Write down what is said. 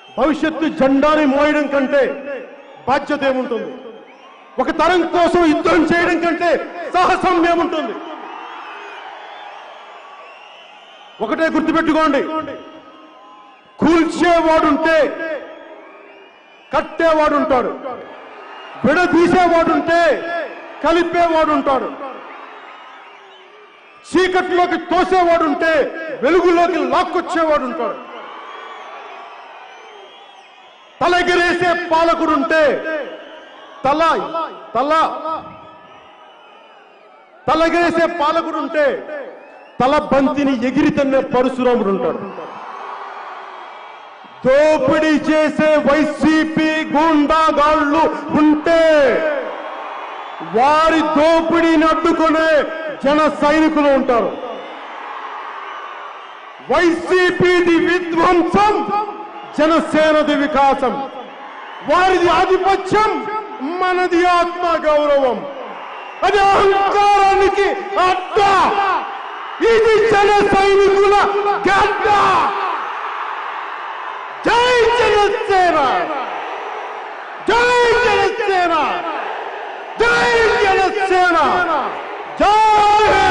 భవిష్యత్తు జెండాని మోయడం కంటే బాధ్యత ఏముంటుంది ఒక తరం కోసం యుద్ధం చేయడం కంటే సాహసం ఏముంటుంది ఒకటే గుర్తుపెట్టుకోండి కూల్చేవాడుంటే కట్టేవాడుంటాడు విడదీసేవాడుంటే కలిపేవాడుంటాడు చీకట్లోకి తోసేవాడుంటే వెలుగులోకి లాక్కొచ్చేవాడుంటాడు తలెగరేసే పాలకుడుంటే తల తల తలగేసే పాలకుడుంటే తల బంతిని ఎగిరి తన్నే పరశురాముడు ఉంటాడు దోపిడీ చేసే వైసీపీ గూండాగాళ్ళు ఉంటే వారి దోపిడీని అడ్డుకునే జన సైనికులు ఉంటారు వైసీపీది విధ్వంసం జనసేనది వికాసం వారిది ఆధిపత్యం మనది ఆత్మ గౌరవం అది అహంకారానికి అడ్డ ఇది జన సైనికుల గడ్డ జై జనసేన జై జనసేన జై జనసేన జై